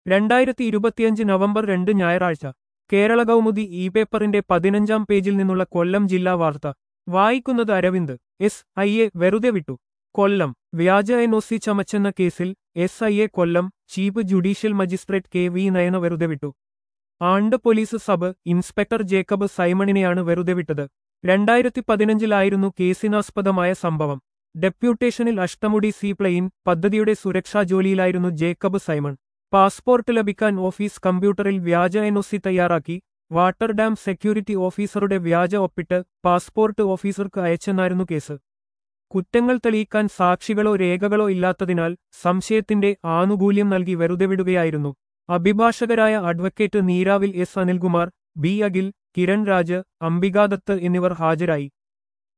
രണ്ടായിരത്തി ഇരുപത്തിയഞ്ച് നവംബർ രണ്ട് ഞായറാഴ്ച കേരള കൗമുദി ഇ പേപ്പറിന്റെ പതിനഞ്ചാം പേജിൽ നിന്നുള്ള കൊല്ലം ജില്ലാ വാർത്ത വായിക്കുന്നത് അരവിന്ദ് എസ് ഐ എ വെറുതെ വിട്ടു കൊല്ലം വ്യാജ എൻ ഒ സി ചമച്ചെന്ന കേസിൽ S I A Kollam chief judicial magistrate K V Nayana വെറുതെ വിട്ടു ആണ്ട് പോലീസ് സബ് ഇൻസ്പെക്ടർ ജേക്കബ് സൈമണിനെയാണ് വെറുതെ വിട്ടത് രണ്ടായിരത്തി പതിനഞ്ചിലായിരുന്നു കേസിനാസ്പദമായ സംഭവം ഡെപ്യൂട്ടേഷനിൽ അഷ്ടമുടി സീ പ്ലെയിൻ പദ്ധതിയുടെ സുരക്ഷാ ജോലിയിലായിരുന്നു ജേക്കബ് സൈമൺ പാസ്പോർട്ട് ലഭിക്കാൻ ഓഫീസ് കമ്പ്യൂട്ടറിൽ വ്യാജ എൻ ഒ സി തയ്യാറാക്കി വാട്ടർ ഡാം സെക്യൂരിറ്റി ഓഫീസറുടെ വ്യാജ ഒപ്പിട്ട് പാസ്പോർട്ട് ഓഫീസർക്ക് അയച്ചെന്നായിരുന്നു കേസ് കുറ്റങ്ങൾ തെളിയിക്കാൻ സാക്ഷികളോ രേഖകളോ ഇല്ലാത്തതിനാൽ സംശയത്തിന്റെ ആനുകൂല്യം നൽകി വെറുതെ വിടുകയായിരുന്നു അഭിഭാഷകരായ advocate Neeravil S Anilkumar B Akhil Kiran Raj Ambikadath എന്നിവർ ഹാജരായി